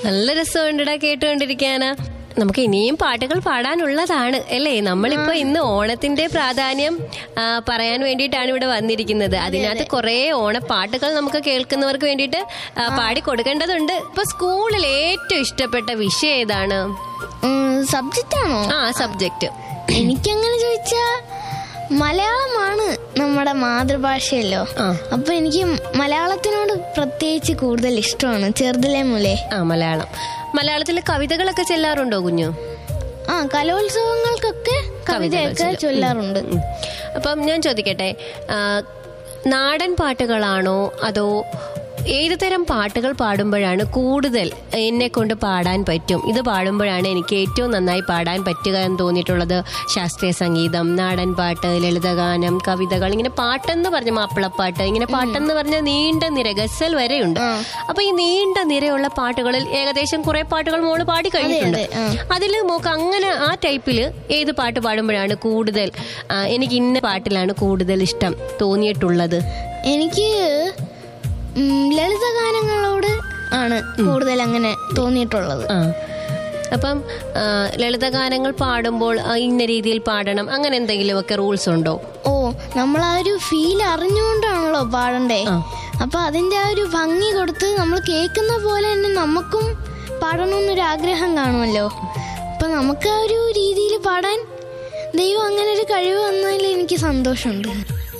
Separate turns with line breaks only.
നല്ല രസമുണ്ടടാ കേട്ടുകൊണ്ടിരിക്കാനാ നമുക്ക് ഇനിയും പാട്ടുകൾ പാടാനുള്ളതാണ് അല്ലേ നമ്മളിപ്പോ ഇന്ന് ഓണത്തിന്റെ പ്രാധാന്യം ആ, പറയാൻ വേണ്ടിയിട്ടാണ് ഇവിടെ വന്നിരിക്കുന്നത് അതിനകത്ത് കുറെ ഓണപ്പാട്ടുകൾ നമുക്ക് കേൾക്കുന്നവർക്ക് വേണ്ടിയിട്ട് ആ, പാടി കൊടുക്കേണ്ടതുണ്ട് ഇപ്പൊ സ്കൂളിൽ ഏറ്റവും ഇഷ്ടപ്പെട്ട വിഷയം ഏതാണ്
സബ്ജക്റ്റ് ആണോ
ആ സബ്ജക്ട്
എനിക്കങ്ങനെ ചോദിച്ചാ മലയാളമാണ് നമ്മുടെ മാതൃഭാഷയല്ലോ
ആ.
അപ്പൊ എനിക്ക് മലയാളത്തിനോട് പ്രത്യേകിച്ച് കൂടുതൽ ഇഷ്ടമാണ് ചെറുതിലെ മുതലേ
ആ മലയാളം മലയാളത്തിലെ കവിതകളൊക്കെ ചെല്ലാറുണ്ടോ കുഞ്ഞു
ആ കലോത്സവങ്ങൾക്കൊക്കെ കവിതയൊക്കെ ചൊല്ലാറുണ്ട്
ഉം. അപ്പം ഞാൻ ചോദിക്കട്ടെ ആ, നാടൻ പാട്ടുകളാണോ അതോ ഏത് തരം പാട്ടുകൾ പാടുമ്പോഴാണ് കൂടുതൽ എന്നെ കൊണ്ട് പാടാൻ പറ്റും ഇത് പാടുമ്പോഴാണ് എനിക്ക് ഏറ്റവും നന്നായി പാടാൻ പറ്റുക എന്ന് തോന്നിയിട്ടുള്ളത് ശാസ്ത്രീയ സംഗീതം നാടൻ പാട്ട് ലളിതഗാനം കവിതകൾ ഇങ്ങനെ പാട്ടെന്ന് പറഞ്ഞ മാപ്പിളപ്പാട്ട് ഇങ്ങനെ പാട്ടെന്ന് പറഞ്ഞ നീണ്ട നിര ഗസൽ വരെയുണ്ട് അപ്പൊ ഈ നീണ്ട നിരയുള്ള പാട്ടുകളിൽ ഏകദേശം കുറെ പാട്ടുകൾ മോള് പാടി കഴിഞ്ഞിട്ടുണ്ട്
അതെ, ആ.
അതിൽ മോക്ക് അങ്ങനെ ആ ടൈപ്പില് ഏത് പാട്ട് പാടുമ്പോഴാണ് കൂടുതൽ ആ, എനിക്ക് ഇന്ന പാട്ടിലാണ് കൂടുതൽ ഇഷ്ടം തോന്നിയിട്ടുള്ളത്
എനിക്ക് ഉം, ലളിതഗാനങ്ങളോട് ആണ് കൂടുതൽ അങ്ങനെ തോന്നിയിട്ടുള്ളത്
ആ അപ്പം ആ, ലളിതഗാനങ്ങൾ പാടുമ്പോൾ ആ, ഇന്ന രീതിയിൽ പാടണം അങ്ങനെ എന്തെങ്കിലുമൊക്കെ റൂൾസ് ഉണ്ടോ
ഓ നമ്മൾ ആ ഒരു ഫീൽ അറിഞ്ഞുകൊണ്ടാണല്ലോ പാടണ്ടേ
ആ.
അപ്പൊ അതിന്റെ ആ ഒരു ഭംഗി കൊടുത്ത് നമ്മൾ കേൾക്കുന്ന പോലെ തന്നെ നമുക്കും പാടണമെന്നൊരു ആഗ്രഹം കാണുമല്ലോ അപ്പൊ നമുക്ക് ആ ഒരു രീതിയിൽ പാടാൻ ദൈവം അങ്ങനെ ഒരു കഴിവ് വന്നതിൽ എനിക്ക് സന്തോഷമുണ്ട്